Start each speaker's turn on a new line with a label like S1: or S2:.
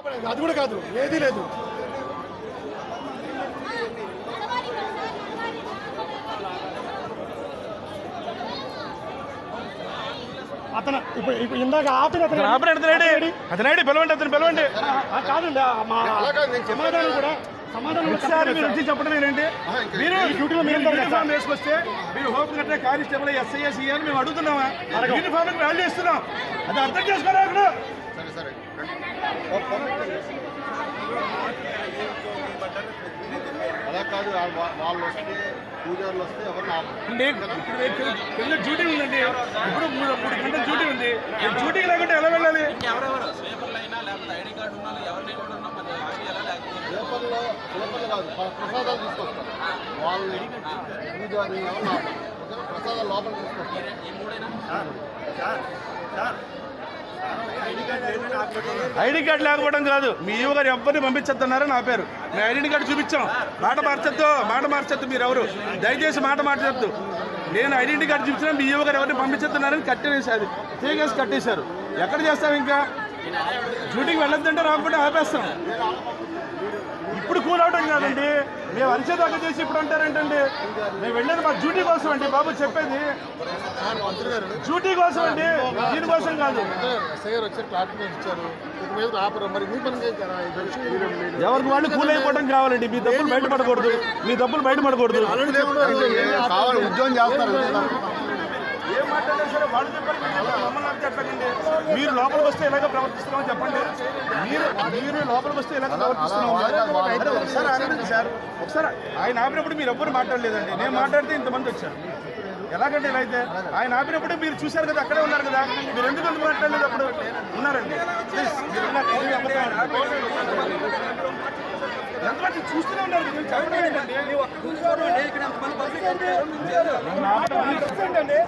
S1: అది కూడా కాదు ఏదీ లేదు అతను ఇప్పుడు ఇప్పుడు ఇందాక ఆపిన అతను
S2: ఆపరేట్ అతనేడి అతనేడి పిలవండి అతను పిలవండి
S1: ఆ, కాదండి ఆ మా సమాధానం కూడా సమాధానం కూడా
S2: ఒకసారి
S1: చెప్పలేదు
S2: మీరు
S1: సార్.
S2: వచ్చి చెప్పడం ఏంటంటే మీరు
S1: ఈ డ్యూటీలో మీరు
S2: మీరు
S1: ఉంటారు కదా
S2: యూనిఫామ్
S1: సార్.
S2: వేసుకొస్తే మీరు హోమ్ కట్టే కానిస్టేబుల్ ఎస్ఐ సిఐ అని మేము అడుగుతున్నామా యూనిఫామ్ వాల్యూ ఇస్తున్నాం అది అర్థం చేసుకోరా అక్కడ
S3: అలా కాదు వా- వాళ్ళు వస్తే పూజారులు వస్తే ఎవరిని ఆపరు.
S2: అండి ఇప్పుడు కింద డ్యూటీ ఉందండి ఇప్పుడు మూడు మూడు గంటల డ్యూటీ ఉంది ఈ డ్యూటీకి లేకుంటే ఎలా వెళ్ళాలి
S4: ఎవరెవరు స్వీపర్లు అయినా లేకపోతే ఐడి కార్డు ఉన్న వాళ్ళు ఎవరిని కూడా ఉన్నా మరి ఆగి ఎలా లేకపోతే
S3: పేపర్లో పేపర్లు కాదు ప్ర- ప్రసాదాలు తీసుకొస్తారు వాళ్ళు పూజారి ఎవరిని ఆపరు. ఓకే? ప్రసాదాలు లోపల తీసుకొస్తారు
S4: ఈ మూడైనా
S2: ఐడి కార్డు లేకపోవడం కాదు మీ ఈవ గారు ఎవరిని పంపించేస్తున్నారని నా పేరు మేము ఐడెంటి కార్డు చూపించాం మాట మార్చొద్దు మాట మార్చొద్దు మీరు ఎవరు దయచేసి మాట మార్చొద్దు నేను ఐడెంటి కార్డు చూపించినా మీ ఈవ గారు ఎవరిని పంపించేస్తున్నారని కట్టేసి అది తీగేసి కట్టేశారు ఎక్కడ చేస్తాం ఇంకా డ్యూటీకి వెళ్ళొద్దంటే రాకపోతే ఆపేస్తాం ఇప్పుడు కూల్ అవడం కాదండి మేము అరిచేదాకా చేసి ఇప్పుడు అంటారేంటండి మేము వెళ్ళేది మా డ్యూటీ కోసం అండి బాబు చెప్పేది
S3: మంత్రి గారు
S2: డ్యూటీ కోసం అండి దీనికోసం కాదు
S3: ఎస్ఐ గారు వచ్చి క్లారిఫికేషన్ ఇచ్చారు ఇక మీద ఆపరు మరి మీ పని చేయండి కదా, ఈ దర్శనం మీరు- మీరు-
S2: ఎవరికి వాళ్ళు కూల్ అయిపోవడం కావాలండి మీ డబ్బులు బయటపడకూడదు మీ డబ్బులు బయటపడకూడదు
S3: కావాలి ఉద్యోగం చేస్తారు
S2: ఏం మాట్లాడినా సరే వాళ్ళు చెప్పాలి మీరు చెప్పాలి మమ్మల్ని ఆపితే ఎట్లాగండి మీరు లోపలికి వస్తే ఎలాగ ప్రవర్తిస్తున్నామని చెప్పండి మీరు మీరు లోపలికి వస్తే ఎలాగ ప్రవర్తిస్తున్నాం అరే ఒకసారి ఆగండి సార్ ఒకసారి ఆయన ఆపినప్పుడు మీరు ఎవ్వరు మాట్లాడలేదండి నేను మాట్లాడితే ఇంతమంది వచ్చారు ఎలాగంటే ఇలా అయితే ఆయన ఆపినప్పుడు మీరు చూశారు కదా అక్కడే ఉన్నారు కదా మీరు ఎందుకు ఎందుకు మాట్లాడలేదు అప్పుడు ఉన్నారండి ప్లీజ్ మీరు ఉన్నారు. ఇది అబద్ధం. ఎంతమంది చూస్తూనే ఉన్నారు మీరు చెప్పడం ఏంటండి? నా మాట వినండి.